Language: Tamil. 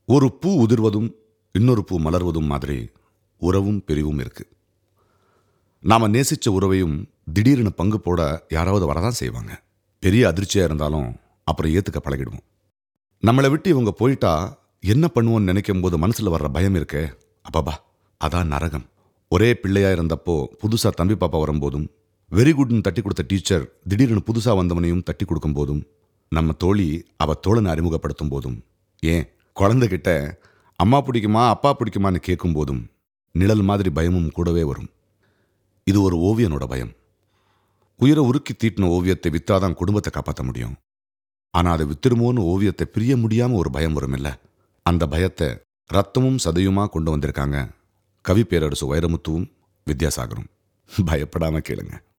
ஒரு பூ உதிர்வதும் இன்னொரு பூ மலர்வதும் மாதிரி உறவும் பிரிவும் இருக்கு நாம நேசிச்ச உறவையும் திடீர்னு பங்கு போட யாராவது வரதான் செய்வாங்க பெரிய அதிர்ச்சியா இருந்தாலும் அப்புறம் ஏத்துக்க பழகிடுவோம் நம்மளை விட்டு இவங்க போயிட்டா என்ன பண்ணுவோம்னு நினைக்கும் போது மனசுல வர்ற பயம் இருக்கே அப்பப்பா அதான் நரகம் ஒரே பிள்ளையா இருந்தப்போ புதுசா தம்பி பாப்பா வரும்போதும் வெரி குட்னு தட்டி கொடுத்த டீச்சர் திடீர்னு புதுசா வந்தவனையும் தட்டி கொடுக்கும் போதும் நம்ம தோழி அவ தோழனை அறிமுகப்படுத்தும் போதும் ஏன் குழந்தைகிட்ட அம்மா பிடிக்குமா அப்பா பிடிக்குமான்னு கேட்கும் போதும் நிழல் மாதிரி பயமும் கூடவே வரும் இது ஒரு ஓவியனோட பயம் உயிரை உருக்கி தீட்டின ஓவியத்தை வித்தாதான் குடும்பத்தை காப்பாற்ற முடியும் ஆனா அதை வித்துருமோன்னு ஓவியத்தை பிரிய முடியாம ஒரு பயம் வரும் இல்ல அந்த பயத்தை ரத்தமும் சதையுமா கொண்டு வந்திருக்காங்க கவி பேரரசு வைரமுத்துவும் வித்யாசாகரும் பயப்படாம கேளுங்க